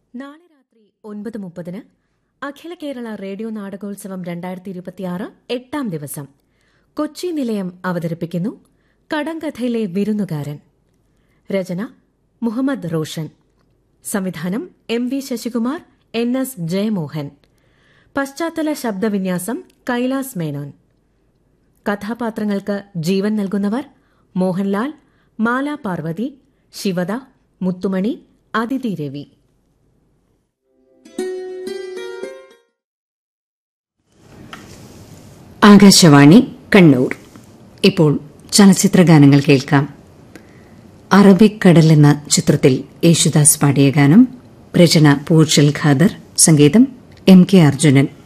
നാളെ രാത്രി ഒൻപത് മുപ്പതിന് അഖില കേരള റേഡിയോ നാടകോത്സവം രണ്ടായിരത്തി ഇരുപത്തിയാറ് എട്ടാം ദിവസം കൊച്ചി നിലയം അവതരിപ്പിക്കുന്നു കടങ്കഥയിലെ വിരുന്നുകാരൻ രചന മുഹമ്മദ് റോഷൻ സംവിധാനം M V Sasikumar N S Jayamohan പശ്ചാത്തല ശബ്ദവിന്യാസം കൈലാസ് മേനോൻ കഥാപാത്രങ്ങൾക്ക് ജീവൻ നൽകുന്നവർ മോഹൻലാൽ മാല പാർവതി ശിവദ മുത്തുമണി അതിഥി രവി ആകാശവാണി കണ്ണൂർ ഇപ്പോൾ ചലച്ചിത്ര ഗാനങ്ങൾ കേൾക്കാം അറബിക് കടൽ എന്ന ചിത്രത്തിൽ യേശുദാസ് പാടിയ ഗാനം രചന പൂർച്ചൽ ഖാദർ സംഗീതം എം കെ അർജുനൻ